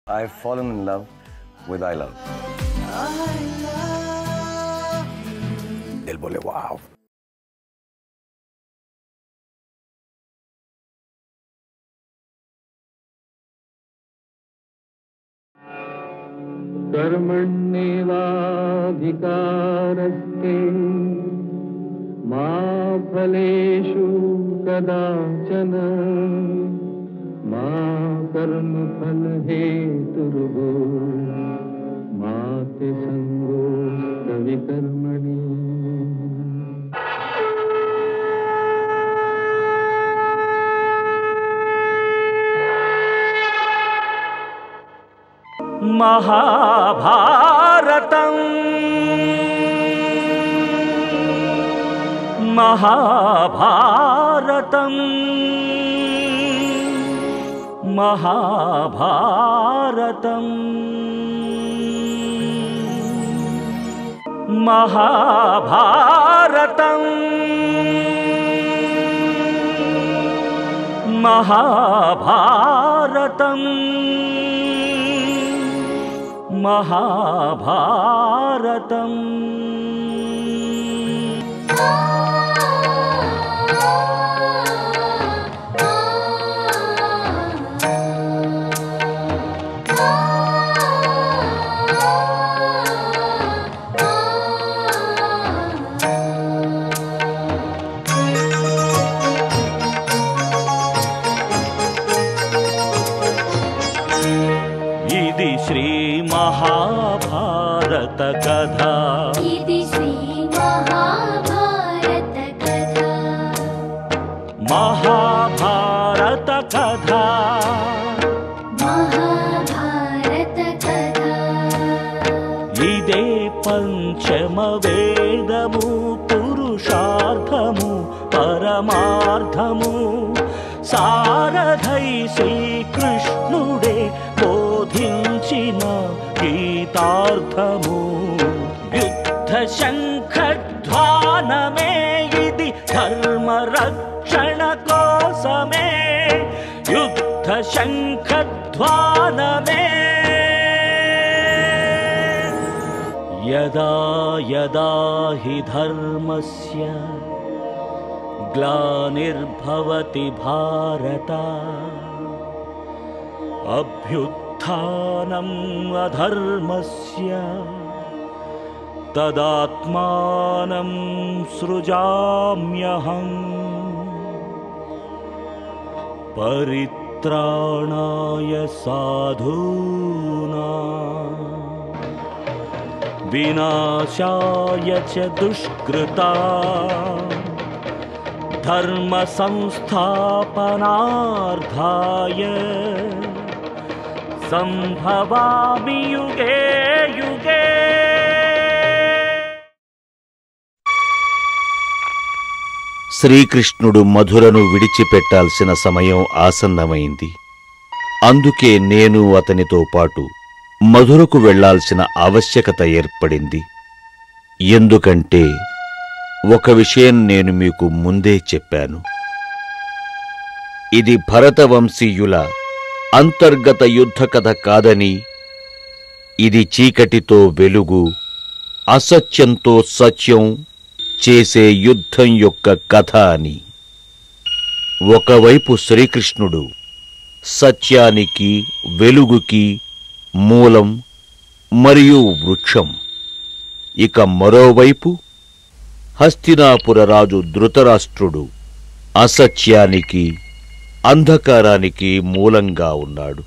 I've fallen in love with I Love. Del Bole, wow. कर्मण्येवाधिकारस्ते मा फलेषु कदाचन मा कर्मफलहेतुर्भो मा ते सङ्गोस्तविकर्मणि महाभारतम् महाभारतम् महाभारतम् महाभारतम् महाभारतम् महाभारतम् ఇది శ్రీ మహాభారత కథ इति श्रीमहाभारतकथा మహాభారత కథ महाभारतकथा ఇదే పంచమ వేదము పురుషార్థము పరమార్థము సారథై శ్రీకృష్ణుడే బోధించిన గీతార్థము యుద్ధ శంఖధ్వానమే ఇది ధర్మ రక్షణ కోసమే యుద్ధ శంఖధ్వానమే यदा यदा हि धर्मस्य ग्लानिर्भवति भारत अभ्युत्थानम् अधर्मस्य तदात्मानं सृजाम्यहम् परित्राणाय साधूना विनाशाय च दुष्कृता धर्मसंस्थापनार्थाय सम्भवामि युगे युगे శ్రీకృష్ణుడు మధురను విడిచిపెట్టాల్సిన సమయం ఆసన్నమైంది అందుకే నేను అతనితో పాటు మధురకు వెళ్ళాల్సిన ఆవశ్యకత ఏర్పడింది ఎందుకంటే ఒక విషయం నేను మీకు ముందే చెప్పాను ఇది భరతవంశీయుల అంతర్గత యుద్ధ కథ కాదని ఇది చీకటితో వెలుగు అసత్యంతో సత్యం చేసే యుద్ధం యొక్క కథ అని ఒకవైపు శ్రీకృష్ణుడు సత్యానికి వెలుగుకి మూలం మరియు వృక్షం ఇక మరోవైపు హస్తినాపుర రాజు ధృతరాష్ట్రుడు అసత్యానికి అంధకారానికి మూలంగా ఉన్నాడు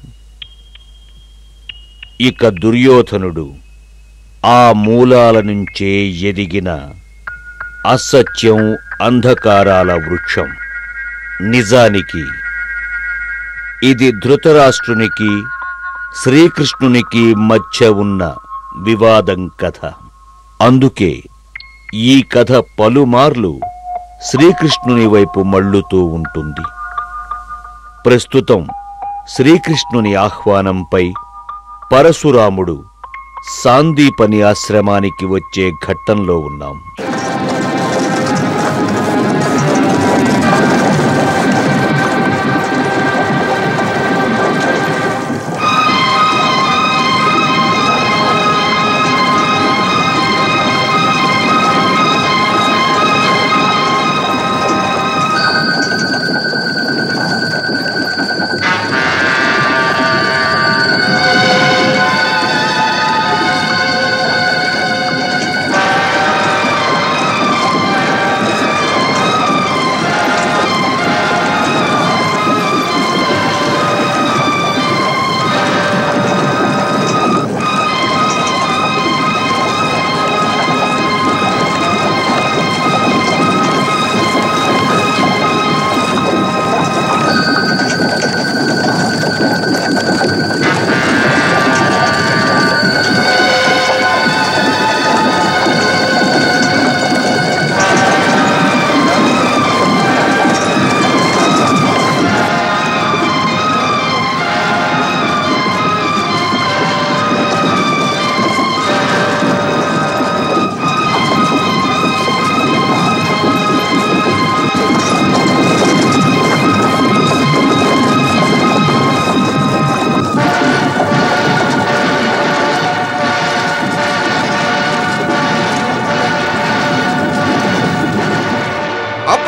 ఇక దుర్యోధనుడు ఆ మూలాల నుంచే ఎదిగిన అసత్యం అంధకారాల వృక్షం నిజానికి ఇది ధృతరాష్ట్రునికి శ్రీకృష్ణునికి మధ్య ఉన్న వివాదం కథ అందుకే ఈ కథ పలుమార్లు శ్రీకృష్ణుని వైపు మళ్ళుతూ ఉంటుంది ప్రస్తుతం శ్రీకృష్ణుని ఆహ్వానంపై పరశురాముడు సాందీపని ఆశ్రమానికి వచ్చే ఘట్టంలో ఉన్నాం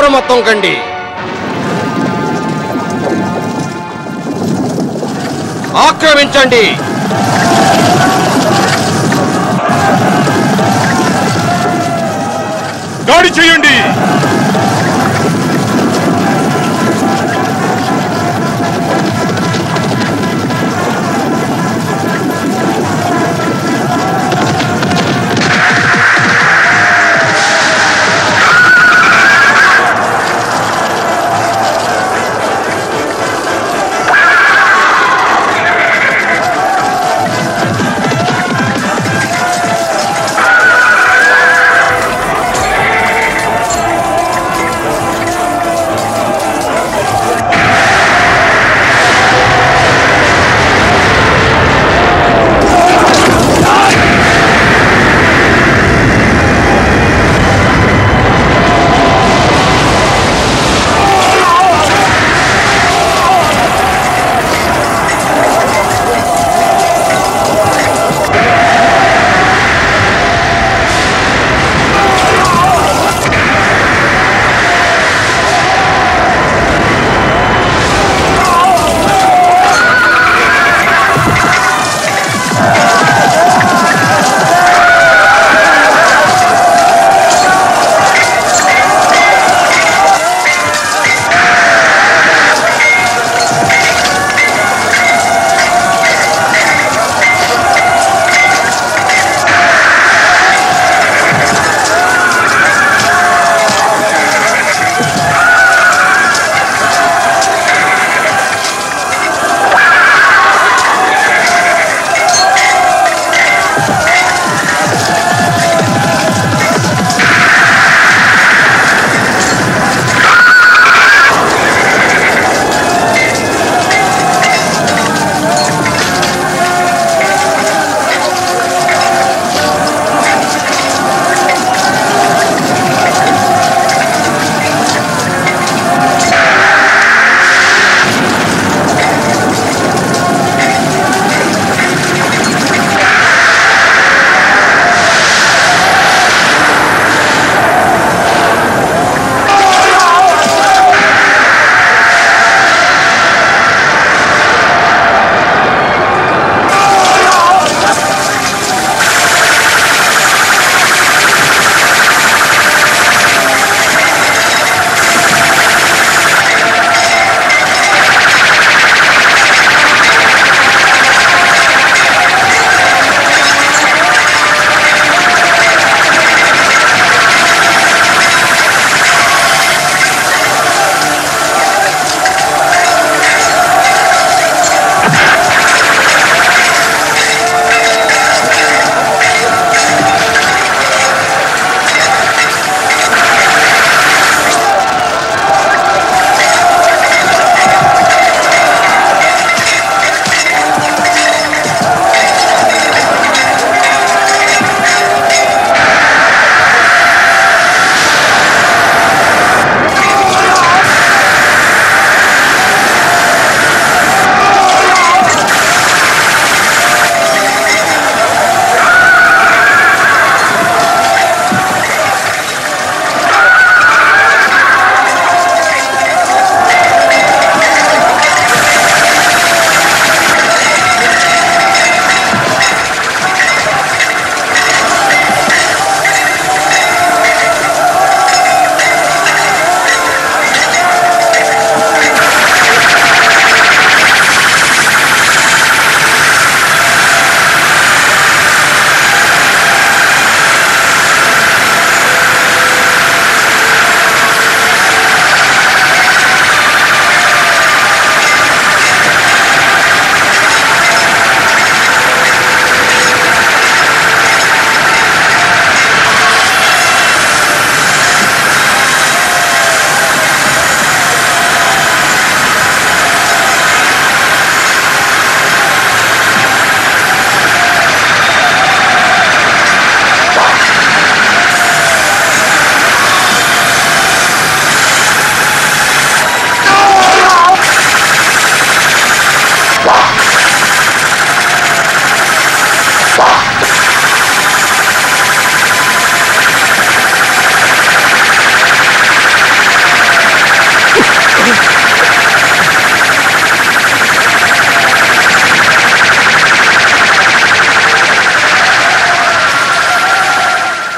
అప్రమత్తం కండి ఆక్రమించండి దాడి చేయండి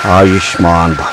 ఆయుష్మాన్ భవ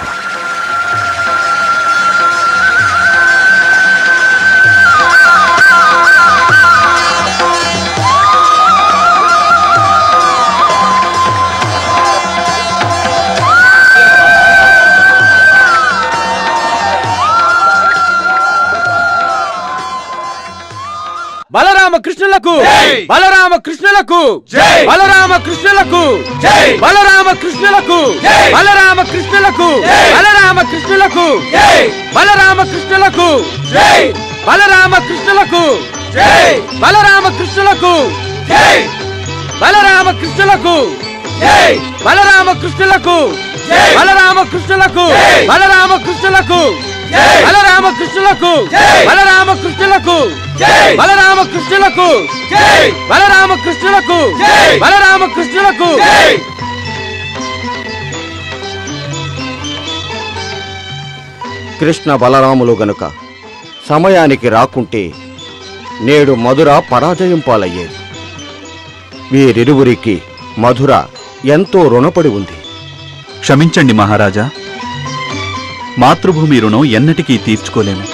బలరామ కృష్ణులకు బలరామ కృష్ణులకు బలరామ కృష్ణులకు బలరామ కృష్ణులకు బలరామ కృష్ణులకు బలరామ కృష్ణులకు బలరామ కృష్ణులకు బలరామ కృష్ణులకు బలరామ కృష్ణులకు బలరామ కృష్ణులకు బలరామ కృష్ణులకు బలరామ కృష్ణులకు బలరామ కృష్ణులకు బలరామ కృష్ణులకు బలరామ కృష్ణులకు బలరామ కృష్ణులకు బలరామ కృష్ణులకు బలరామ కృష్ణులకు కృష్ణ బలరాములు గనుక సమయానికి రాకుంటే నేడు మధుర పరాజయం పాలయ్యేది వీరిరువురికి మధుర ఎంతో రుణపడి ఉంది క్షమించండి మహారాజా మాతృభూమి రుణం ఎన్నటికీ తీర్చుకోలేము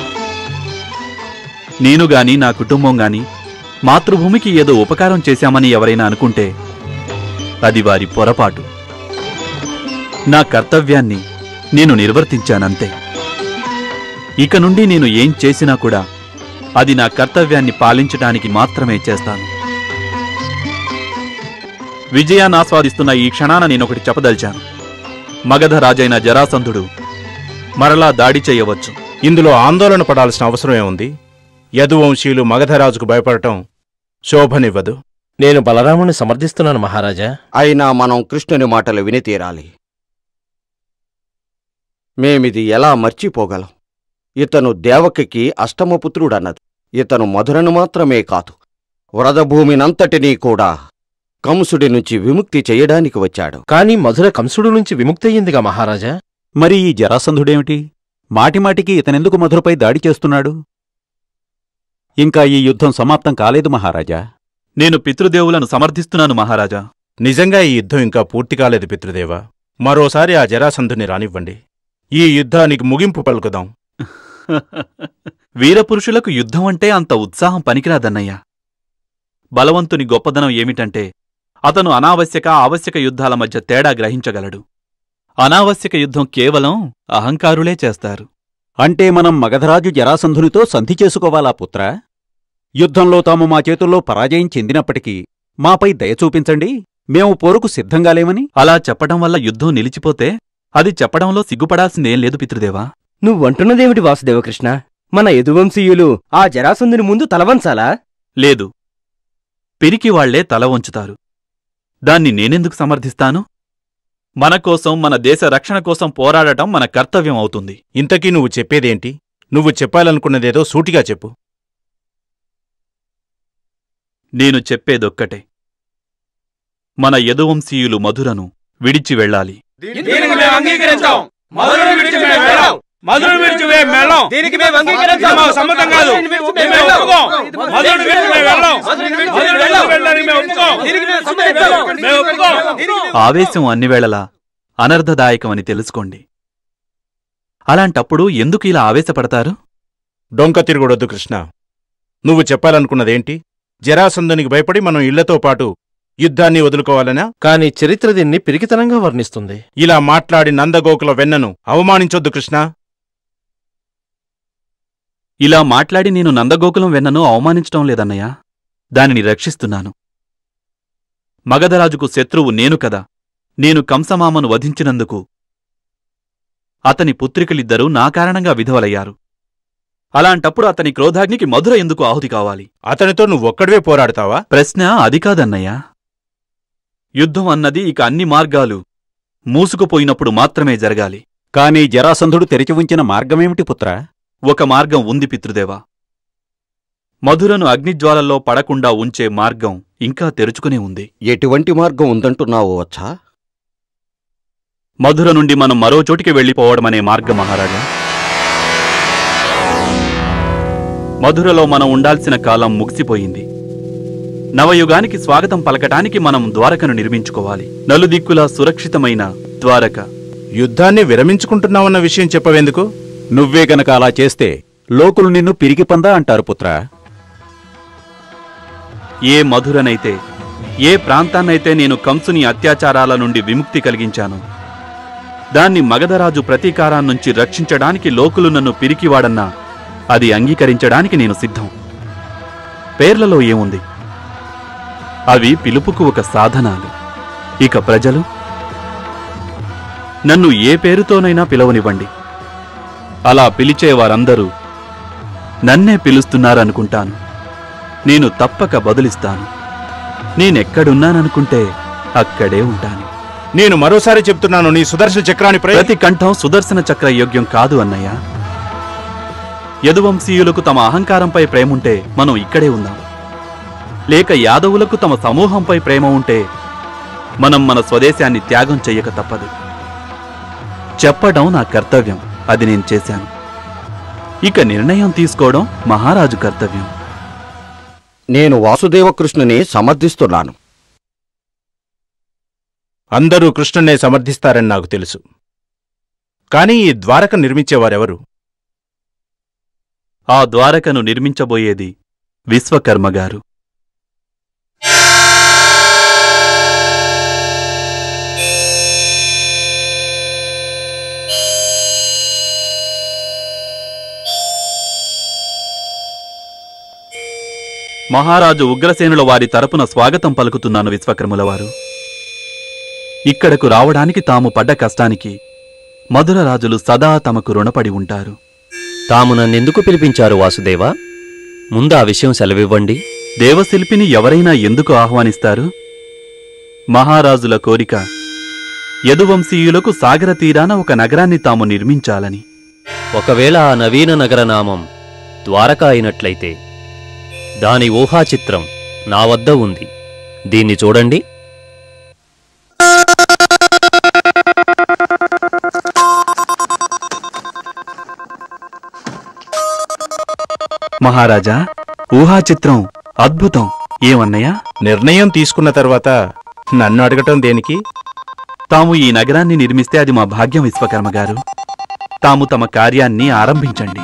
నేను గాని నా కుటుంబం గాని మాతృభూమికి ఏదో ఉపకారం చేశామని ఎవరైనా అనుకుంటే అది వారి పొరపాటు నా కర్తవ్యాన్ని నేను నిర్వర్తించానంతే ఇక నుండి నేను ఏం చేసినా కూడా అది నా కర్తవ్యాన్ని పాలించడానికి మాత్రమే చేస్తాను విజయాన్ని ఆస్వాదిస్తున్న ఈ క్షణాన నేనొకటి చెప్పదలిచాను మగధ రాజైన జరాసంధుడు మరలా దాడి చేయవచ్చు ఇందులో ఆందోళన పడాల్సిన అవసరం ఏముంది యదువంశీయులు మగధరాజుకు భయపడటం శోభనివ్వదు నేను బలరాముని సమర్థిస్తున్నాను మహారాజా అయినా మనం కృష్ణుని మాటలు విని తీరాలి మేమిది ఎలా మర్చిపోగలం ఇతను దేవకికి అష్టమపుత్రుడన్నది ఇతను మధురను మాత్రమే కాదు వ్రతభూమినంతటినీ కూడా కంసుడి నుంచి విముక్తి చేయడానికి వచ్చాడు కాని మధుర కంసుడు నుంచి విముక్తయ్యిందిగా మహారాజా మరి ఈ జరాసంధుడేమిటి మాటిమాటికి ఇతనెందుకు మధురపై దాడి చేస్తున్నాడు ఇంకా ఈ యుద్ధం సమాప్తం కాలేదు మహారాజా నేను పితృదేవులను సమర్థిస్తున్నాను మహారాజా నిజంగా ఈ యుద్ధం ఇంకా పూర్తి కాలేదు పితృదేవ మరోసారి ఆ జరాసంధుని రానివ్వండి ఈ యుద్ధానికి ముగింపు పలుకుదాం వీరపురుషులకు యుద్ధం అంటే అంత ఉత్సాహం పనికిరాదన్నయ్య బలవంతుని గొప్పదనం ఏమిటంటే అతను అనావశ్యక ఆవశ్యక యుద్ధాల మధ్య తేడా గ్రహించగలడు అనావశ్యక యుద్ధం కేవలం అహంకారులే చేస్తారు అంటే మనం మగధరాజు జరాసంధునితో సంధి చేసుకోవాలా పుత్ర యుద్ధంలో తాము మా చేతుల్లో పరాజయం చెందినప్పటికీ మాపై దయ చూపించండి మేము పోరుకు సిద్ధంగా లేమని అలా చెప్పడం వల్ల యుద్ధం నిలిచిపోతే అది చెప్పడంలో సిగ్గుపడాల్సిందేం లేదు పితృదేవా నువ్వంటున్నదేమిటి వాసుదేవకృష్ణ మన యదువంశీయులు ఆ జరాసంధుని ముందు తలవంచాలా లేదు పిరికి వాళ్లే తల వంచుతారు దాన్ని నేనెందుకు సమర్థిస్తాను మన కోసం మన దేశ రక్షణ కోసం పోరాడటం మన కర్తవ్యం అవుతుంది ఇంతకీ నువ్వు చెప్పేదేంటి నువ్వు చెప్పాలనుకున్నదేదో సూటిగా చెప్పు నేను చెప్పేదొక్కటే మన యదువంశీయులు మధురను విడిచి వెళ్ళాలి దీనికి మేము అంగీకరించాం మధురను విడిచి మేము వెళ్ళాం మధురను విడిచి మేము వెళ్ళాం దీనికి మేము అంగీకరించాం మాకు సమ్మతం కాదు మేము ఒప్పుకోం మధురను విడిచి మేము వెళ్ళాం మధురను విడిచి వెళ్ళడానికి మేము ఒప్పుకోం దీనికి మేము సమ్మతించాం మేము ఒప్పుకోం ఆవేశం అన్ని వేళలా అనర్ధదాయకమని తెలుసుకోండి అలాంటప్పుడు ఎందుకు ఇలా ఆవేశపడతారు డొంక తిరుగుడొద్దు కృష్ణ నువ్వు చెప్పాలనుకున్నదేంటి జరాసంధునికి భయపడి మనం ఇళ్లతో పాటు యుద్ధాన్ని వదులుకోవాలనా కాని చరిత్ర దీన్ని పిరికితనంగా వర్ణిస్తుంది ఇలా మాట్లాడి నందగోకుల వెన్నను అవమానించొద్దు కృష్ణ ఇలా మాట్లాడి నేను నందగోకులం వెన్నను అవమానించటం లేదన్నయ్య దానిని రక్షిస్తున్నాను మగధరాజుకు శత్రువు నేను కదా నేను కంసమామను వధించినందుకు అతని పుత్రికలిద్దరూ నా కారణంగా విధవలయ్యారు అలాంటప్పుడు అతని క్రోధాగ్నికి మధుర ఎందుకు ఆహుతి కావాలి అతనితో నువ్వొక్కడివే పోరాడతావా ప్రశ్న అది కాదన్నయ్యా యుద్ధం అన్నది ఇక అన్ని మార్గాలు మూసుకుపోయినప్పుడు మాత్రమే జరగాలి కానీ జరాసంధుడు తెరిచి ఉంచిన మార్గమేమిటి పుత్రా ఒక మార్గం ఉంది పితృదేవా మధురను అగ్నిజ్వాలల్లో పడకుండా ఉంచే మార్గం ఇంకా తెరుచుకునే ఉంది ఎటువంటి మార్గం ఉందంటున్నావు వచ్చా మధుర నుండి మనం మరో చోటికి వెళ్ళిపోవడమనే మార్గం మహారాజా మధురలో మనం ఉండాల్సిన కాలం ముగిసిపోయింది నవయుగానికి స్వాగతం పలకటానికి మనం ద్వారకను నిర్మించుకోవాలి నలుదిక్కులా సురక్షితమైన ద్వారక యుద్ధాన్ని విరమించుకుంటున్నామన్న విషయం చెప్పవేందుకు నువ్వే గనక అలా చేస్తే లోకులు నిన్ను పిరికి పందా అంటారు పుత్రా ఏ మధురనైతే ఏ ప్రాంతాన్నైతే నేను కంసుని అత్యాచారాల నుండి విముక్తి కలిగించాను దాన్ని మగధరాజు ప్రతీకారాన్నుంచి రక్షించడానికి లోకులు నన్ను పిరికివాడన్నా అది అంగీకరించడానికి నేను సిద్ధం పేర్లలో ఏముంది అవి పిలుపుకు ఒక సాధనాలు ఇక ప్రజలు నన్ను ఏ పేరుతోనైనా పిలవనివ్వండి అలా పిలిచే వారందరూ నన్నే పిలుస్తున్నారనుకుంటాను నేను తప్పక బదులిస్తాను నేనెక్కడున్నాననుకుంటే అక్కడే ఉంటాను నేను మరోసారి చెప్తున్నాను నీ సుదర్శన చక్రాన్ని ప్రయ ప్రతి కంఠం సుదర్శన చక్ర యోగ్యం కాదు అన్నయ్య యదువంశీయులకు తమ అహంకారంపై ప్రేముంటే మనం ఇక్కడే ఉందాం లేక యాదవులకు తమ సమూహంపై ప్రేమ ఉంటే మనం మన స్వదేశాన్ని త్యాగం చెయ్యక తప్పదు చెప్పడం నా కర్తవ్యం అది నేను చేశాను ఇక నిర్ణయం తీసుకోవడం మహారాజు కర్తవ్యం నేను వాసుదేవకృష్ణుని సమర్థిస్తున్నాను అందరూ కృష్ణునే సమర్థిస్తారని నాకు తెలుసు కానీ ఈ ద్వారక నిర్మించేవారెవరు ఆ ద్వారకను నిర్మించబోయేది విశ్వకర్మ గారు మహారాజు ఉగ్రసేనుల వారి తరపున స్వాగతం పలుకుతున్నాను విశ్వకర్ముల వారు ఇక్కడకు రావడానికి తాము పడ్డ కష్టానికి మధుర రాజులు సదా తమకు రుణపడి ఉంటారు తాము నన్నెందుకు పిలిపించారు వాసుదేవా ముందు ఆ విషయం సెలవివ్వండి దేవశిల్పిని ఎవరైనా ఎందుకు ఆహ్వానిస్తారు మహారాజుల కోరిక యదువంశీయులకు సాగర తీరాన ఒక నగరాన్ని తాము నిర్మించాలని ఒకవేళ ఆ నవీన నగర నామం ద్వారక అయినట్లయితే దాని ఊహాచిత్రం నా వద్ద ఉంది దీన్ని చూడండి మహారాజా ఊహాచిత్రం అద్భుతం ఏమన్నయ్యా నిర్ణయం తీసుకున్న తర్వాత నన్ను అడగటం దేనికి తాము ఈ నగరాన్ని నిర్మిస్తే అది మా భాగ్యం విశ్వకర్మ గారు తాము తమ కార్యాన్ని ఆరంభించండి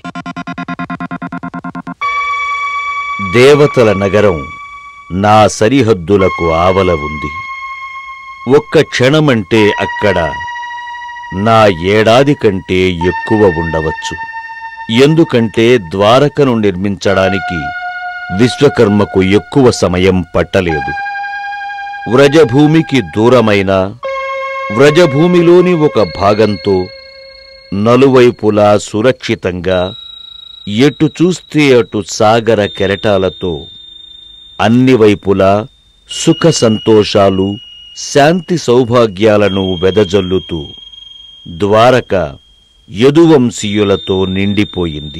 దేవతల నగరం నా సరిహద్దులకు ఆవల ఉంది ఒక్క క్షణమంటే అక్కడ నా ఏడాది కంటే ఎక్కువ ఉండవచ్చు ఎందుకంటే ద్వారకను నిర్మించడానికి విశ్వకర్మకు ఎక్కువ సమయం పట్టలేదు వ్రజభూమికి దూరమైన వ్రజభూమిలోని ఒక భాగంతో నలువైపులా సురక్షితంగా ఎటు చూస్తే అటు సాగర కెరటాలతో అన్ని వైపులా సుఖ సంతోషాలు శాంతి సౌభాగ్యాలను వెదజల్లుతూ ద్వారక యదువంశీయులతో నిండిపోయింది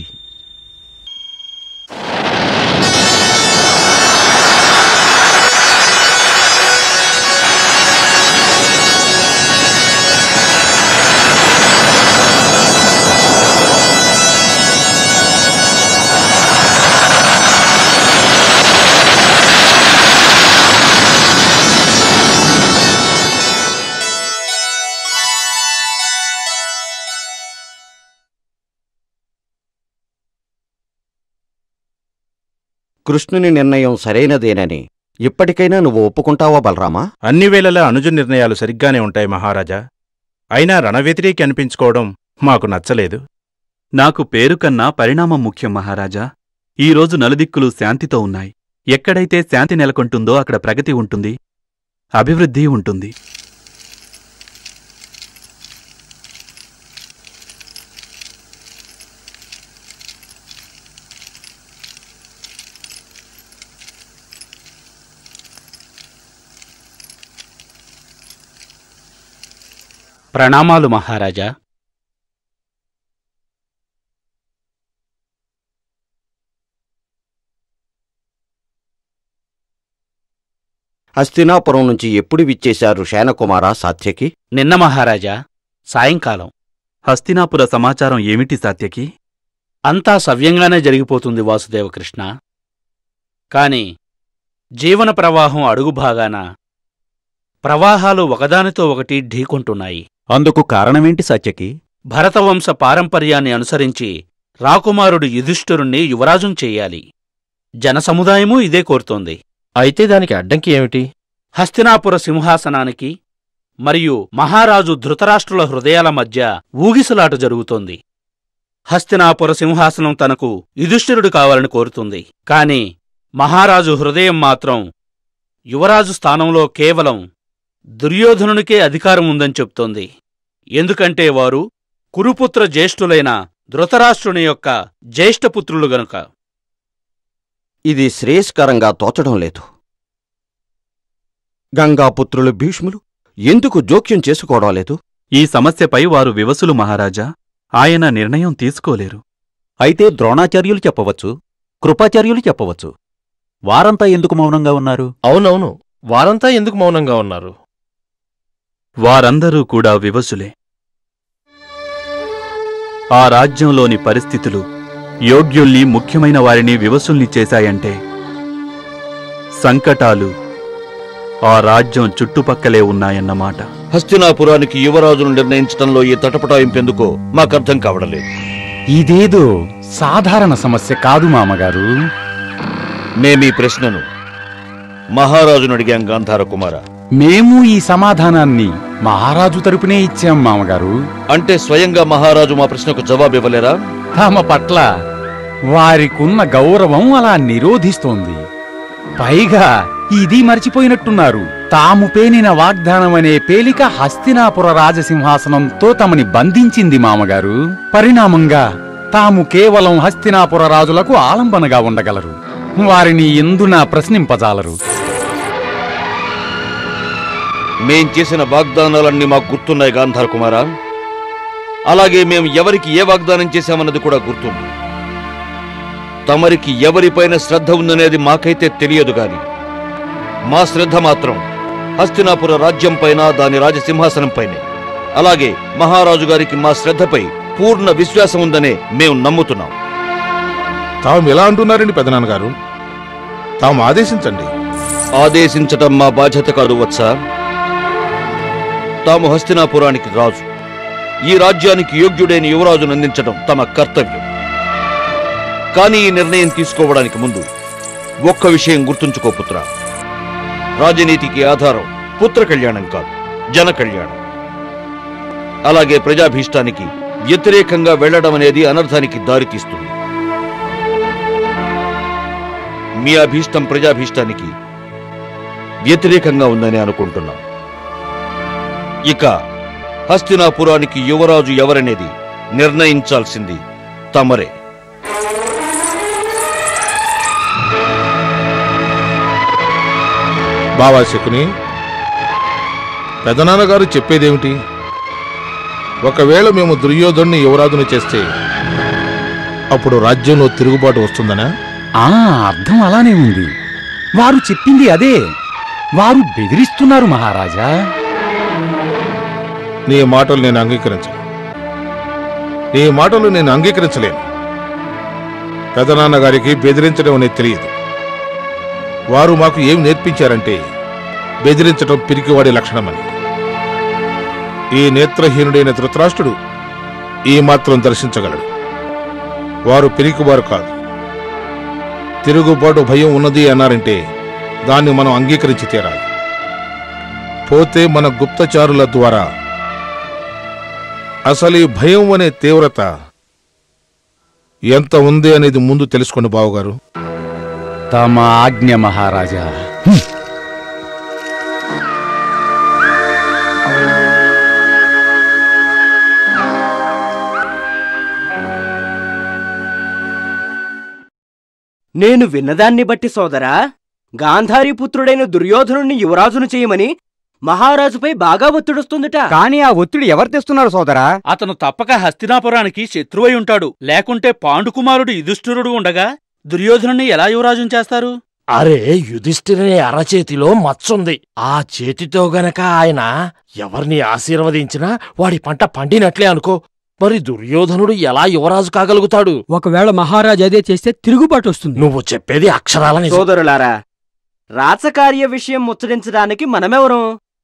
కృష్ణుని నిర్ణయం సరైనదేనని ఇప్పటికైనా నువ్వు ఒప్పుకుంటావా బలరామా అన్ని వేళలా అనుజ నిర్ణయాలు సరిగ్గానే ఉంటాయి మహారాజా అయినా రణవ్యతిరేకి అనిపించుకోవడం మాకు నచ్చలేదు నాకు పేరు కన్నా పరిణామం ముఖ్యం మహారాజా ఈ రోజు నలుదిక్కులు శాంతితో ఉన్నాయి ఎక్కడైతే శాంతి నెలకొంటుందో అక్కడ ప్రగతి ఉంటుంది అభివృద్ధి ఉంటుంది ప్రణామాలు మహారాజా హస్తినాపురం నుంచి ఎప్పుడు విచ్చేశారు శయనకుమార సాత్యకి నిన్న మహారాజా సాయంకాలం హస్తినాపుర సమాచారం ఏమిటి సాత్యకి అంతా సవ్యంగానే జరిగిపోతుంది వాసుదేవకృష్ణ కాని జీవన ప్రవాహం అడుగు భాగాన ప్రవాహాలు ఒకదానితో ఒకటి ఢీకొంటున్నాయి అందుకు కారణమేంటి సాత్యకి భరతవంశ పారంపర్యాన్ని అనుసరించి రాకుమారుడు యుధిష్ఠిరుణ్ణి యువరాజుం చెయ్యాలి జనసముదాయమూ ఇదే కోరుతోంది అయితే దానికి అడ్డంకి ఏమిటి హస్తినాపుర సింహాసనానికి మరియు మహారాజు ధృతరాష్ట్రుల హృదయాల మధ్య ఊగిసలాట జరుగుతోంది హస్తినాపుర సింహాసనం తనకు యుధిష్ఠిరుడు కావాలని కోరుతుంది కాని మహారాజు హృదయం మాత్రం యువరాజు స్థానంలో కేవలం దుర్యోధనునికే అధికారం ఉందని చెప్తోంది ఎందుకంటే వారు కురుపుత్ర జ్యేష్ఠులైన ధృతరాష్ట్రుని యొక్క జ్యేష్ఠపుత్రులు గనుక ఇది శ్రేయస్కరంగా తోచడం లేదు గంగాపుత్రులు భీష్ములు ఎందుకు జోక్యం చేసుకోవడం లేదు ఈ సమస్యపై వారు వివసులు మహారాజా ఆయన నిర్ణయం తీసుకోలేరు అయితే ద్రోణాచార్యులు చెప్పవచ్చు కృపాచార్యులు చెప్పవచ్చు వారంతా ఎందుకు మౌనంగా ఉన్నారు అవునవును వారంతా ఎందుకు మౌనంగా ఉన్నారు వారందరూ కూడా వివసులే ఆ రాజ్యంలోని పరిస్థితులు యోగ్యుల్ని ముఖ్యమైన వారిని వివసుల్ని చేశాయంటే సంకటాలు ఆ రాజ్యం చుట్టుపక్కలే ఉన్నాయన్నమాట హస్తినాపురానికి యువరాజును నిర్ణయించడంలో ఈ తటపటాయింపెందుకో మాకర్థం కావడం లేదు ఇదేదో సాధారణ సమస్య కాదు మామగారు మేమీ ప్రశ్నను మహారాజును అడిగాం గాంధార కుమార మేము ఈ సమాధానాన్ని మహారాజు తరపునే ఇచ్చాం మామగారు అంటే స్వయంగా మహారాజు మా ప్రశ్నకు జవాబు ఇవ్వలేరా తమ పట్ల వారికున్న గౌరవం అలా నిరోధిస్తోంది పైగా ఇది మర్చిపోయినట్టున్నారు తాము పేనిన వాగ్దానం అనే పేలిక హస్తినాపుర రాజసింహాసనంతో తమని బంధించింది మామగారు పరిణామంగా తాము కేవలం హస్తినాపుర రాజులకు ఆలంబనగా ఉండగలరు వారిని ఎందున ప్రశ్నింపజాలరు మేం చేసిన వాగ్దానాలన్నీ మాకు గుర్తున్నాయి గాంధార కుమార అలాగే మేం ఎవరికి ఏ వాగ్దానం చేశామన్నది కూడా గుర్తుంది తమరికి ఎవరిపైన శ్రద్ధ ఉందనేది మాకైతే తెలియదు గాని మా శ్రద్ధ మాత్రం హస్తినాపుర రాజ్యంపైన దాని రాజసింహాసనంపైనే అలాగే మహారాజు గారికి మా శ్రద్ధపై పూర్ణ విశ్వాసం ఉందనే మేము నమ్ముతున్నాం తాము ఎలా అంటున్నారండి పెదనాన్నగారు తాము ఆదేశించండి ఆదేశించటం మా బాధ్యత కాదు వత్సా తాము హస్తినాపురానికి రాజు ఈ రాజ్యానికి యోగ్యుడైన యువరాజును అందించడం తమ కర్తవ్యం కానీ ఈ నిర్ణయం తీసుకోవడానికి ముందు ఒక్క విషయం గుర్తుంచుకో పుత్ర రాజనీతికి ఆధారం పుత్ర కళ్యాణం కాదు జన కళ్యాణం అలాగే ప్రజాభీష్టానికి వ్యతిరేకంగా వెళ్లడం అనేది అనర్థానికి దారితీస్తుంది మీ అభీష్టం ప్రజాభీష్టానికి వ్యతిరేకంగా ఉందని అనుకుంటున్నాం ఇక హస్తినాపురానికి యువరాజు ఎవరనేది నిర్ణయించాల్సింది తమరే బావా శకుని పెదనాన్నగారు చెప్పేదేమిటి ఒకవేళ మేము దుర్యోధన్ని యువరాజును చేస్తే అప్పుడు రాజ్యంలో తిరుగుబాటు వస్తుందనా ఆ అర్థం అలానే ఉంది వారు చెప్పింది అదే వారు బెదిరిస్తున్నారు మహారాజా నీ మాటలు నేను అంగీకరించను నీ మాటలు నేను అంగీకరించలేను పెదనాన్నగారికి బెదిరించడం అనేది తెలియదు వారు మాకు ఏం నేర్పించారంటే బెదిరించడం పిరికివాడి లక్షణమని ఈ నేత్రహీనుడైన ధృతరాష్ట్రుడు ఈ మాత్రం దర్శించగలడు వారు పిరికివారు కాదు తిరుగుబాటు భయం ఉన్నది అన్నారంటే దాన్ని మనం అంగీకరించి తీరాలి పోతే మన గుప్తచారుల ద్వారా అసలు ఈ భయం అనే తీవ్రత ఎంత ఉంది అనేది ముందు తెలుసుకోండి బావగారు తమ ఆజ్ఞ మహారాజా నేను విన్నదాన్ని బట్టి సోదరా గాంధారీ పుత్రుడైన దుర్యోధనుణ్ణి యువరాజును చేయమని మహారాజుపై బాగా ఒత్తిడొస్తుందట కానీ ఆ ఒత్తిడి ఎవరు తెస్తున్నారు సోదరా అతను తప్పక హస్తినాపురానికి శత్రువై ఉంటాడు లేకుంటే పాండుకుమారుడు యుధిష్ఠిరుడు ఉండగా దుర్యోధనుణ్ణి ఎలా యువరాజును చేస్తారు అరే యుధిష్ఠిరుని అరచేతిలో మచ్చుంది ఆ చేతితో గనక ఆయన ఎవరిని ఆశీర్వదించినా వాడి పంట పండినట్లే అనుకో మరి దుర్యోధనుడు ఎలా యువరాజు కాగలుగుతాడు ఒకవేళ మహారాజు అదే చేస్తే తిరుగుబాటు వస్తుంది నువ్వు చెప్పేది అక్షరాలని సోదరులారా రాచకార్య విషయం ముచ్చరించడానికి మనమెవరం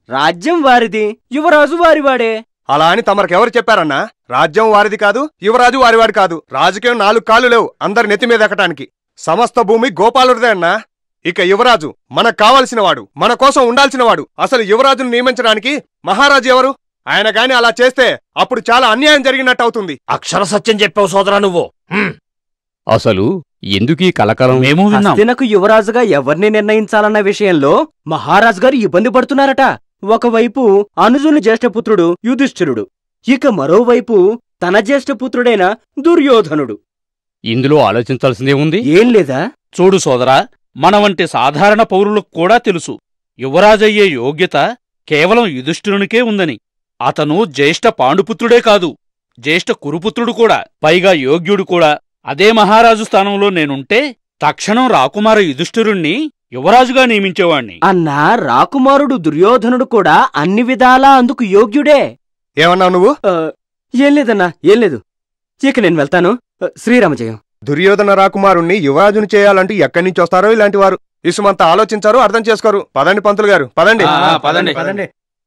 రాజ్యం వారిది యువరాజు వారివాడే అలా అని తమరికెవరు చెప్పారన్నా రాజ్యం వారిది కాదు యువరాజు వారివాడు కాదు రాజకీయం నాలుగు కాళ్ళు లేవు అందరి నెత్తి మీద ఎక్కటానికి సమస్త భూమి గోపాలుడిదే అన్నా ఇక యువరాజు మనకు కావలసిన వాడు మన కోసం ఉండాల్సిన వాడు అసలు యువరాజును నియమించడానికి మహారాజు ఎవరు ఆయన గాని అలా చేస్తే అప్పుడు చాలా అన్యాయం జరిగినట్టు అవుతుంది అక్షర సత్యం చెప్పావు సోదరా నువ్వు అసలు ఎందుకీ కలకలం మేము హస్తినకు యువరాజుగా ఎవరిని నిర్ణయించాలన్న విషయంలో మహారాజు గారు ఇబ్బంది పడుతున్నారట ఒకవైపు అనుజుని జ్యేష్ఠపుత్రుడు యుధిష్ఠిరుడు ఇక మరోవైపు తన జ్యేష్ఠపుత్రుడైన దుర్యోధనుడు ఇందులో ఆలోచించాల్సిందే ఉంది ఏం లేదా చూడు సోదరా మన వంటి సాధారణ పౌరులకు కూడా తెలుసు యువరాజయ్యే యోగ్యత కేవలం యుధిష్ఠిరునికే ఉందని అతను జ్యేష్ఠ పాండుపుత్రుడే కాదు జ్యేష్ఠ కురుపుత్రుడు కూడా పైగా యోగ్యుడు కూడా అదే మహారాజు స్థానంలో నేనుంటే తక్షణం రాకుమార యుధిష్ఠిరుణ్ణి యువరాజుగా నియమించేవాణ్ణి అన్నా రాకుమారుడు దుర్యోధనుడు కూడా అన్ని విధాలా అందుకు యోగ్యుడే ఏమన్నావు నువ్వు ఏం లేదన్నా ఏం లేదు ఇక నేను వెళ్తాను ఆ, శ్రీరామజయం దుర్యోధన రాకుమారుణ్ణి యువరాజును చేయాలంటే ఎక్కడి నుంచి వస్తారో ఇలాంటి వారు ఇసుమంత ఆలోచించారు అర్థం చేసుకోరు పదండి పంతులు గారు పదండి ఆ, ఆ, పదండి. పదండి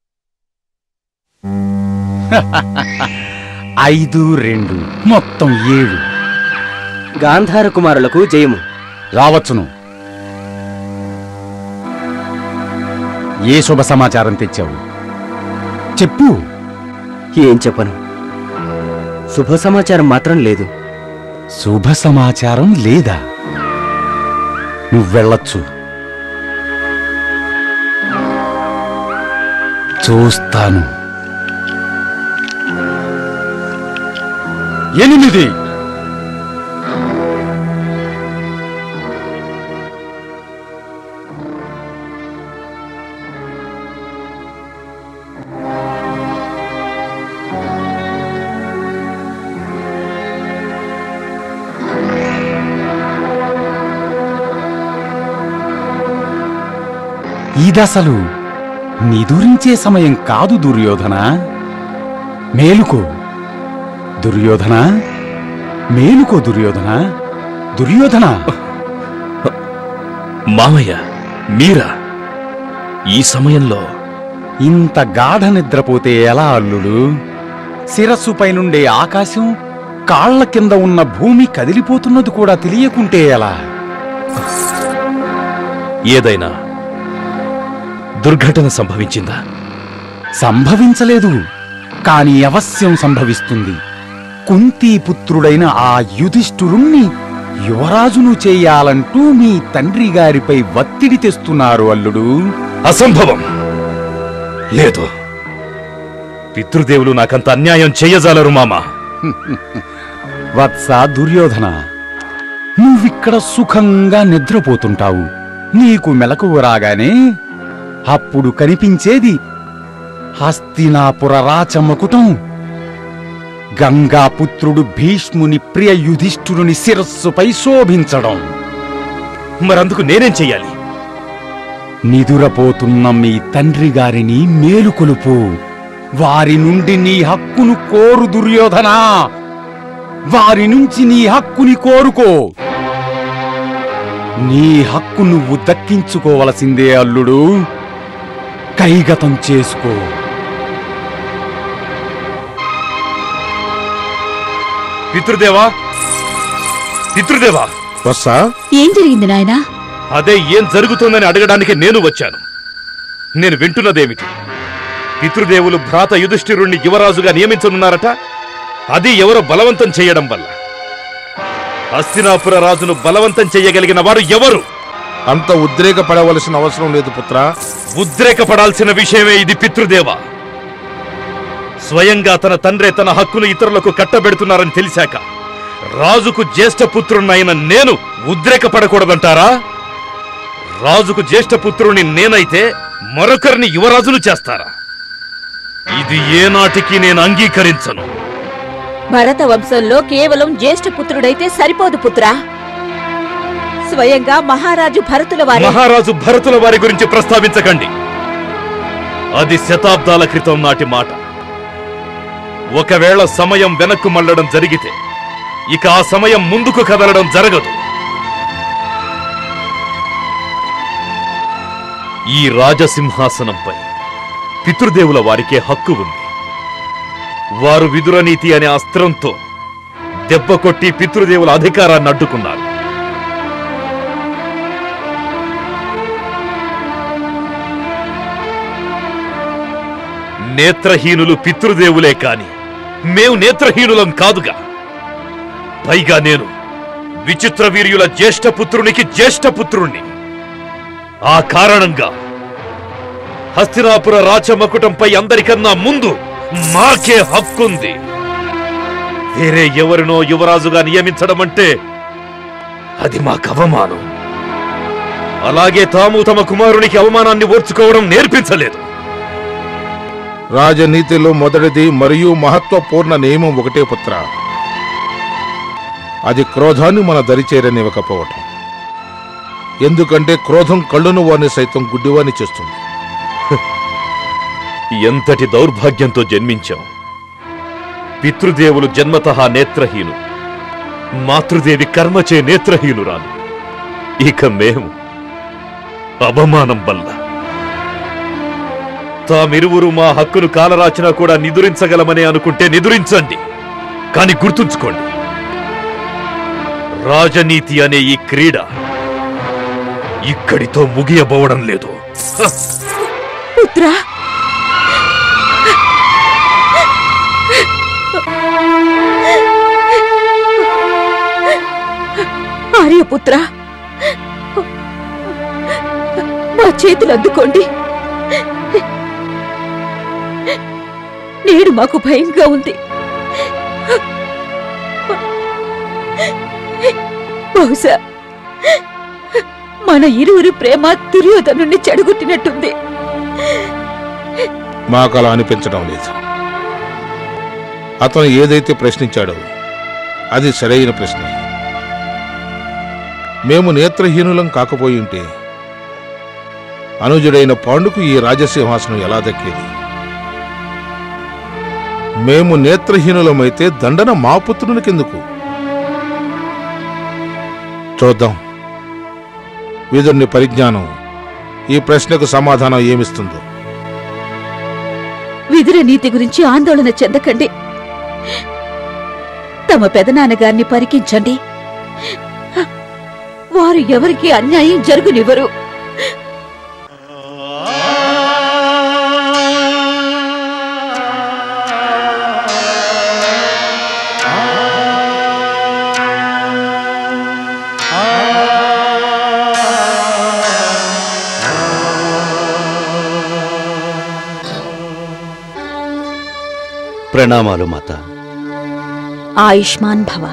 ఐదు రెండు మొత్తం ఏడు గాంధార కుమారులకు జయము రావచ్చును ఏ శుభ సమాచారం తెచ్చావు చెప్పు ఏం చెప్పను శుభ సమాచారం మాత్రం లేదు శుభ సమాచారం లేదా నువ్వెళ్ళొచ్చు చూస్తాను ఎనిమిది ఇదసలు నిదురించే సమయం కాదు దుర్యోధన మేలుకో దుర్యోధన మేలుకో దుర్యోధన దుర్యోధన మామయ్య మీరా ఈ సమయంలో ఇంత గాఢ నిద్రపోతే ఎలా అల్లుడు శిరస్సుపై నుండే ఆకాశం కాళ్ల కింద ఉన్న భూమి కదిలిపోతున్నది కూడా తెలియకుంటే ఎలా ఏదైనా దుర్ఘటన సంభవించిందా సంభవించలేదు కాని అవశ్యం సంభవిస్తుంది కుంతీపుత్రుడైన ఆ యుధిష్ఠురుణ్ణి యువరాజును చేయాలంటూ మీ తండ్రి గారిపై ఒత్తిడి తెస్తున్నారు అల్లుడు అసంభవం లేదు పితృదేవులు నాకంత అన్యాయం చెయ్యజాలరు మామా వత్స దుర్యోధన నువ్విక్కడ సుఖంగా నిద్రపోతుంటావు నీకు మెలకువ రాగానే అప్పుడు కనిపించేది హస్తినాపుర రాచమకుటం గంగాపుత్రుడు భీష్ముని ప్రియ యుధిష్ఠురుని శిరస్సుపై శోభించడం మరందుకు నేనేం చెయ్యాలి నిదురపోతున్న మీ తండ్రి గారిని మేలుకొలుపు వారి నుండి నీ హక్కును కోరు దుర్యోధనా వారి నుంచి నీ హక్కుని కోరుకో నీ హక్కు నువ్వు దక్కించుకోవలసిందే అల్లుడు కైగతం చేసుకో పితృదేవా పితృదేవా వస్సా ఏం జరిగింది నాయనా అదే ఏం జరుగుతోందని అడగడానికి నేను వచ్చాను నేను వింటున్నదేమిటి పితృదేవులు భ్రాత యుధిష్ఠిరుణ్ణి యువరాజుగా నియమించనున్నారట అది ఎవరో బలవంతం చేయడం వల్ల హస్తినాపుర రాజును బలవంతం చెయ్యగలిగిన వారు ఎవరు అంత ఉద్రేకపడవలసిన అవసరం లేదు పుత్రా ఉద్రేకపడాల్సిన విషయమే ఇది పితృదేవ స్వయంగా తన తండ్రే తన హక్కును ఇతరులకు కట్టబెడుతున్నారని తెలిసాక రాజుకు జ్యేష్ఠపుత్రున్నైన నేను ఉద్రేకపడకూడదంటారా రాజుకు జ్యేష్ఠపుత్రుని నేనైతే మరొకరిని యువరాజును చేస్తారా ఇది ఏనాటికి నేను అంగీకరించను భరత వంశంలో కేవలం జ్యేష్ఠపుత్రుడైతే సరిపోదు పుత్రా స్వయంగా మహారాజు భరతుల వారి మహారాజు భరతుల వారి గురించి ప్రస్తావించకండి అది శతాబ్దాల క్రితం నాటి మాట ఒకవేళ సమయం వెనక్కు మళ్ళడం జరిగితే ఇక ఆ సమయం ముందుకు కదలడం జరగదు ఈ రాజసింహాసనంపై పితృదేవుల వారికే హక్కు ఉంది వారు విదురనీతి అనే అస్త్రంతో దెబ్బ కొట్టి పితృదేవుల అధికారాన్ని అడ్డుకున్నారు నేత్రహీనులు పితృదేవులే కాని మేము నేత్రహీనులం కాదుగా పైగా నేను విచిత్ర వీర్యుల జ్యేష్ఠపుత్రునికి జ్యేష్ఠపుత్రుణ్ణి ఆ కారణంగా హస్తినాపుర రాచమకుటంపై అందరికన్నా ముందు మాకే హక్కుంది వేరే ఎవరినో యువరాజుగా నియమించడం అంటే అది మాకు అవమానం అలాగే తాము తమ కుమారునికి అవమానాన్ని ఓర్చుకోవడం నేర్పించలేదు రాజనీతిలో మొదటిది మరియు మహత్వపూర్ణ నియమం ఒకటే పుత్ర అది క్రోధాన్ని మన దరిచేరనివ్వకపోవటం ఎందుకంటే క్రోధం కళ్ళును వారిని సైతం గుడ్డివాని చేస్తుంది ఎంతటి దౌర్భాగ్యంతో జన్మించాం పితృదేవులు జన్మతః నేత్రహీను మాతృదేవి కర్మచే నేత్రహీనురాలు ఇక మేము అవమానం వల్ల తామిరువురు మా హక్కును కాలరాచినా కూడా నిదురించగలమనే అనుకుంటే నిదురించండి కాని గుర్తుంచుకోండి రాజనీతి అనే ఈ క్రీడ ఇక్కడితో ముగియబోవడం లేదు హ! పుత్రా ఆర్యపుత్ర మా చేతులు అందుకోండి నేడు మాకు భయంగా ఉంది బహుశా మన ఇరువురి ప్రేమ దుర్యోధను చెడగొట్టినట్టుంది మాకు అలా అనిపించడం లేదు అతను ఏదైతే ప్రశ్నించాడో అది సరైన ప్రశ్నే మేము నేత్రహీనులం కాకపోయి ఉంటే అనుజుడైన పాండుకు ఈ రాజసింహాసనం ఎలా దక్కేది మేము నేత్రహీనులమైతే దండన మా పుత్రునికెందుకు చూద్దాం విదుర్ని పరిజ్ఞానం ఈ ప్రశ్నకు సమాధానం ఏమిస్తుందో విదుర నీతి గురించి ఆందోళన చెందకండి తమ పెదనాన్నగారిని పరికించండి వారు ఎవరికి అన్యాయం జరుగునివ్వరు ప్రణామాలు మాత ఆయుష్మాన్ భవ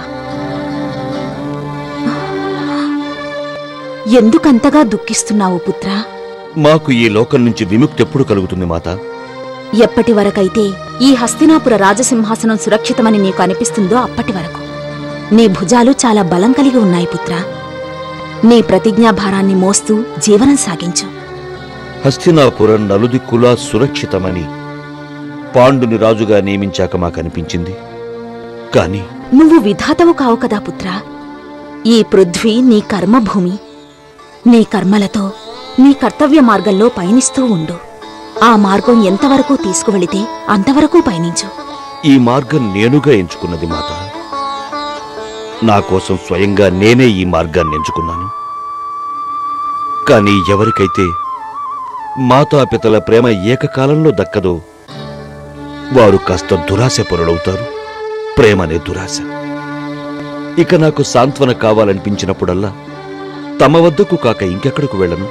ఎందుకంతగా దుఃఖిస్తున్నావు పుత్రా మాకు ఈ లోకం నుంచి విముక్తి ఎప్పుడు కలుగుతుంది మాత ఎప్పటి వరకైతే ఈ హస్తినాపుర రాజసింహాసనం సురక్షితమని నీకు అనిపిస్తుందో అప్పటి వరకు నీ భుజాలు చాలా బలం కలిగి ఉన్నాయి పుత్రా నీ ప్రతిజ్ఞాభారాన్ని మోస్తూ జీవనం సాగించు హస్తినాపురం నలుదిక్కులా సురక్షితమని పాండుని రాజుగా నియమించాక మాకనిపించింది కాని నువ్వు విధాతవు కావు కదా పుత్రా ఈ పృథ్వీ నీ కర్మభూమి నీ కర్మలతో నీ కర్తవ్య మార్గంలో పయనిస్తూ ఉండు ఆ మార్గం ఎంతవరకు తీసుకువెళితే అంతవరకు పయనించు ఈ మార్గం నేనుగా ఎంచుకున్నది మాత నా కోసం స్వయంగా నేనే ఈ మార్గాన్ని ఎంచుకున్నాను కానీ ఎవరికైతే మాతాపితల ప్రేమ ఏకకాలంలో దక్కదో వారు కాస్త దురాశ పరుడవుతారు ప్రేమనే దురాశ ఇక నాకు సాంత్వన కావాలనిపించినప్పుడల్లా తమ వద్దకు కాక ఇంకెక్కడకు వెళ్ళను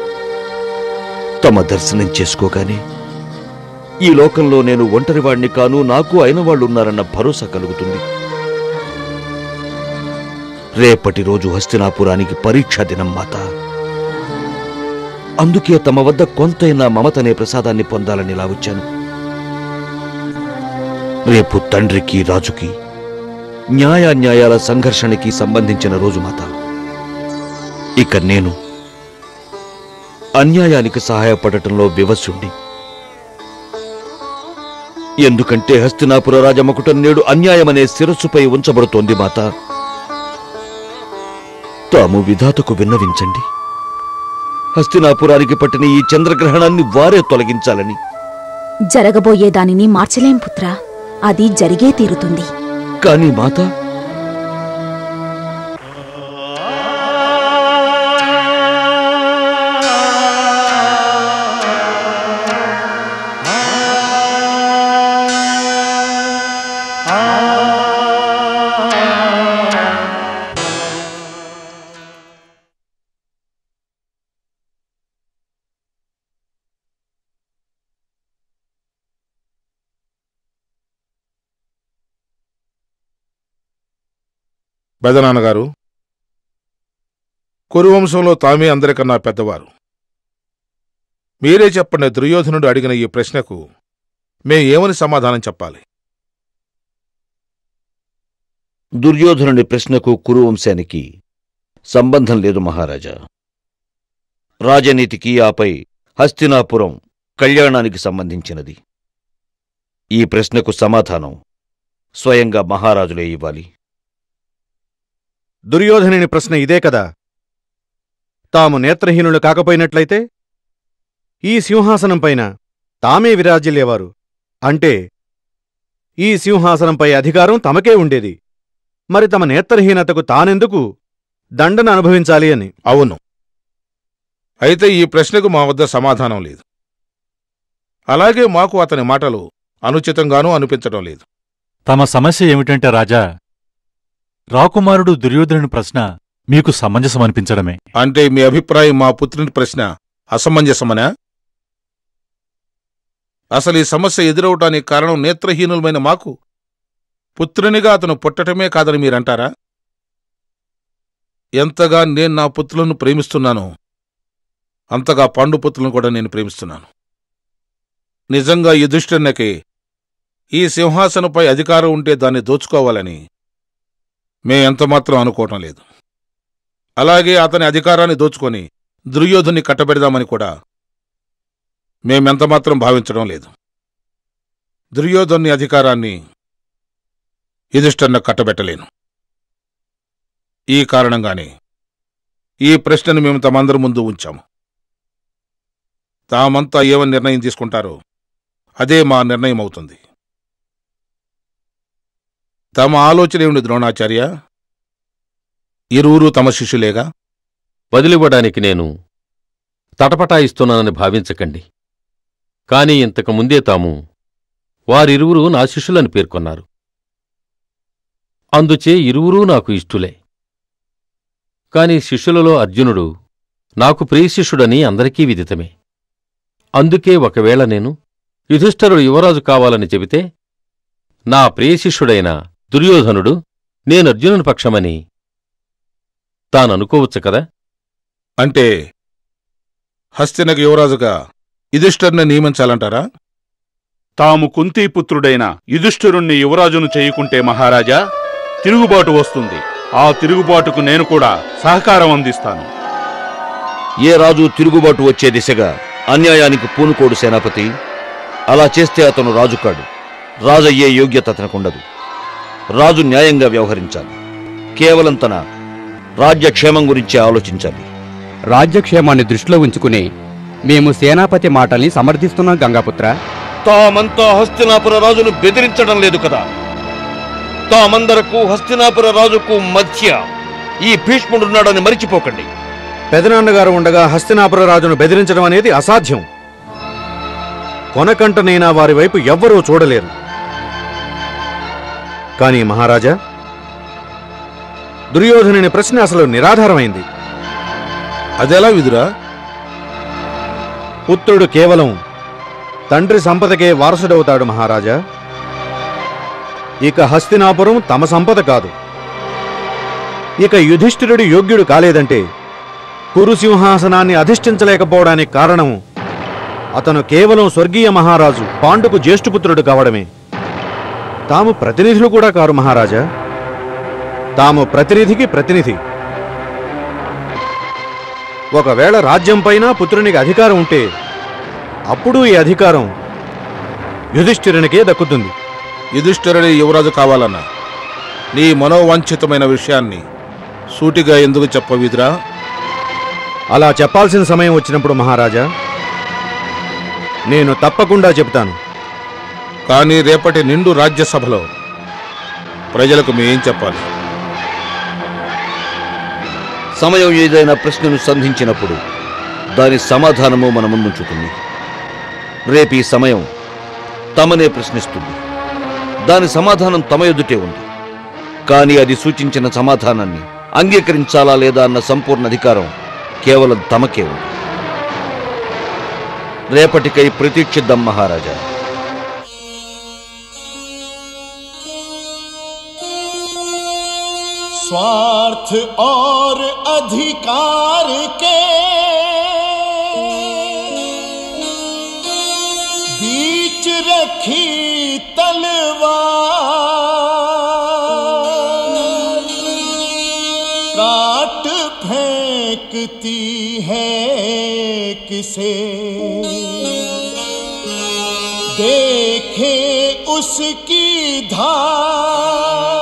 తమ దర్శనం చేసుకోగానే ఈ లోకంలో నేను ఒంటరివాణ్ణి కాను నాకు అయిన వాళ్ళు ఉన్నారన్న భరోసా కలుగుతుంది రేపటి రోజు హస్తినాపురానికి పరీక్షా దినం మాత అందుకే తమ వద్ద కొంతైనా మమతనే ప్రసాదాన్ని పొందాలని ఇలా వచ్చాను రేపు తండ్రికి రాజుకి న్యాయాన్యాయాల సంఘర్షణకి సంబంధించిన రోజు మాత ఇక నేను అన్యాయానికి సహాయపడటంలో వివస్సుండి ఎందుకంటే హస్తినాపుర రాజమకుటం నేడు అన్యాయమనే శిరస్సుపై ఉంచబడుతోంది మాత తాము విధాతకు విన్నవించండి హస్తినాపురానికి పట్టిన ఈ చంద్రగ్రహణాన్ని వారే తొలగించాలని జరగబోయే దానిని మార్చలేం పుత్రా అది జరిగే తీరుతుంది కానీ మాత పెదనాన్నగారు కురువంశంలో తామే అందరికన్నా పెద్దవారు మీరే చెప్పండి దుర్యోధనుడు అడిగిన ఈ ప్రశ్నకు మేం ఏమని సమాధానం చెప్పాలి దుర్యోధనుడి ప్రశ్నకు కురువంశానికి సంబంధం లేదు మహారాజా రాజనీతికి ఆపై హస్తినాపురం కళ్యాణానికి సంబంధించినది ఈ ప్రశ్నకు సమాధానం స్వయంగా మహారాజులే ఇవ్వాలి దుర్యోధనుని ప్రశ్న ఇదే కదా తాము నేత్రహీనులు కాకపోయినట్లయితే ఈ సింహాసనంపైన తామే విరాజిల్లేవారు అంటే ఈ సింహాసనంపై అధికారం తమకే ఉండేది మరి తమ నేత్రహీనతకు తానెందుకు దండన అనుభవించాలి అని అవును అయితే ఈ ప్రశ్నకు మా వద్ద సమాధానం లేదు అలాగే మాకు అతని మాటలు అనుచితంగానూ అనిపించడం లేదు తమ సమస్య ఏమిటంటే రాజా రాకుమారుడు దుర్యోధనుని ప్రశ్న మీకు సమంజసమనిపించడమే అంటే మీ అభిప్రాయం మా పుత్రుని ప్రశ్న అసమంజసమనా అసలు ఈ సమస్య ఎదురవటానికి కారణం నేత్రహీనులమైన మాకు పుత్రునిగా అతను పుట్టటమే కాదని మీరంటారా ఎంతగా నేను నా పుత్రులను ప్రేమిస్తున్నానో అంతగా పండు పుత్రులను కూడా నేను ప్రేమిస్తున్నాను నిజంగా యుధిష్ఠిర్నకి ఈ సింహాసనపై అధికారం ఉంటే దాన్ని దోచుకోవాలని మేం ఎంతమాత్రం అనుకోవటం లేదు అలాగే అతని అధికారాన్ని దోచుకొని దుర్యోధుని కట్టబెడదామని కూడా మేమెంతమాత్రం భావించడం లేదు దుర్యోధుని అధికారాన్ని యుధిష్ఠర్న కట్టబెట్టలేను ఈ కారణంగానే ఈ ప్రశ్నను మేము తమందరి ముందు ఉంచాము తామంతా ఏమని నిర్ణయం తీసుకుంటారో అదే మా నిర్ణయం అవుతుంది తమ ఆలోచన ఏమిటి ద్రోణాచార్య ఇరువురు తమ శిష్యులేగా వదిలివ్వడానికి నేను తటపటాయిస్తున్నానని భావించకండి కాని ఇంతకు ముందే తాము వారిరువురు నా శిష్యులని పేర్కొన్నారు అందుచే ఇరువురూ నాకు ఇష్టులే కాని శిష్యులలో అర్జునుడు నాకు ప్రియశిష్యుడని అందరికీ విదితమే అందుకే ఒకవేళ నేను యుధిష్ఠరుడు యువరాజు కావాలని చెబితే నా ప్రియశిష్యుడైన దుర్యోధనుడు నేనర్జునుని పక్షమని తాననుకోవచ్చు కదా అంటే హస్తినకు యువరాజుగా యుధిష్ఠర్ని నియమించాలంటారా తాము కుంతీపుత్రుడైన యుధిష్ఠిరుణ్ణి యువరాజును చేయుకుంటే మహారాజా తిరుగుబాటు వస్తుంది ఆ తిరుగుబాటుకు నేను కూడా సహకారం అందిస్తాను ఏ రాజు తిరుగుబాటు వచ్చే దిశగా అన్యాయానికి పూనుకోడు సేనాపతి అలా చేస్తే అతను రాజు కాడు రాజయ్యే యోగ్యత అతనకుండదు రాజు న్యాయంగా వ్యవహరించాలి కేవలం తన రాజ్యక్షేమం గురించి ఆలోచించాలి రాజ్యక్షేమాన్ని దృష్టిలో ఉంచుకుని మేము సేనాపతి మాటల్ని సమర్థిస్తున్నాం గంగాపుత్ర తామంతా హస్తినాపుర రాజును బెదిరించడం లేదు కదా తామందరకు హస్తినాపుర రాజుకు మధ్య ఈ భీష్ముడున్నాడని మరిచిపోకండి పెదనాన్నగారు ఉండగా హస్తినాపుర రాజును బెదిరించడం అనేది అసాధ్యం కొనకంటనైనా వారి వైపు ఎవ్వరూ చూడలేరు కానీ మహారాజా దుర్యోధనుని ప్రశ్న అసలు నిరాధారమైంది అదెలా విదురా పుత్రుడు కేవలం తండ్రి సంపదకే వారసుడవుతాడు మహారాజా ఇక హస్తినాపురం తమ సంపద కాదు ఇక యుధిష్ఠిరుడు యోగ్యుడు కాలేదంటే కురు సింహాసనాన్ని అధిష్ఠించలేకపోవడానికి కారణం అతను కేవలం స్వర్గీయ మహారాజు పాండుకు జ్యేష్ఠపుత్రుడు కావడమే తాము ప్రతినిధులు కూడా కారు మహారాజా తాము ప్రతినిధికి ప్రతినిధి ఒకవేళ రాజ్యంపైన పుత్రునికి అధికారం ఉంటే అప్పుడు ఈ అధికారం యుధిష్ఠిరునికే దక్కుతుంది యుధిష్ఠిరుడి యువరాజు కావాలన్నా నీ మనోవాంఛితమైన విషయాన్ని సూటిగా ఎందుకు చెప్పవిదిరా అలా చెప్పాల్సిన సమయం వచ్చినప్పుడు మహారాజా నేను తప్పకుండా చెబుతాను కానీ రేపటి నిండు రాజ్యసభలో ప్రజలకు మేం చెప్పాలి సమయం ఏదైనా ప్రశ్నను సంధించినప్పుడు దాని సమాధానము మన ముందుంచుతుంది రేపు ఈ సమయం తమనే ప్రశ్నిస్తుంది దాని సమాధానం తమ ఎదుటే ఉంది కానీ అది సూచించిన సమాధానాన్ని అంగీకరించాలా లేదా అన్న సంపూర్ణ అధికారం కేవలం తమకే ఉంది రేపటికై ప్రతీక్షిద్దాం మహారాజా स्वार्थ और अधिकार के बीच रखी तलवार काट फेंकती है किसे देखे उसकी धार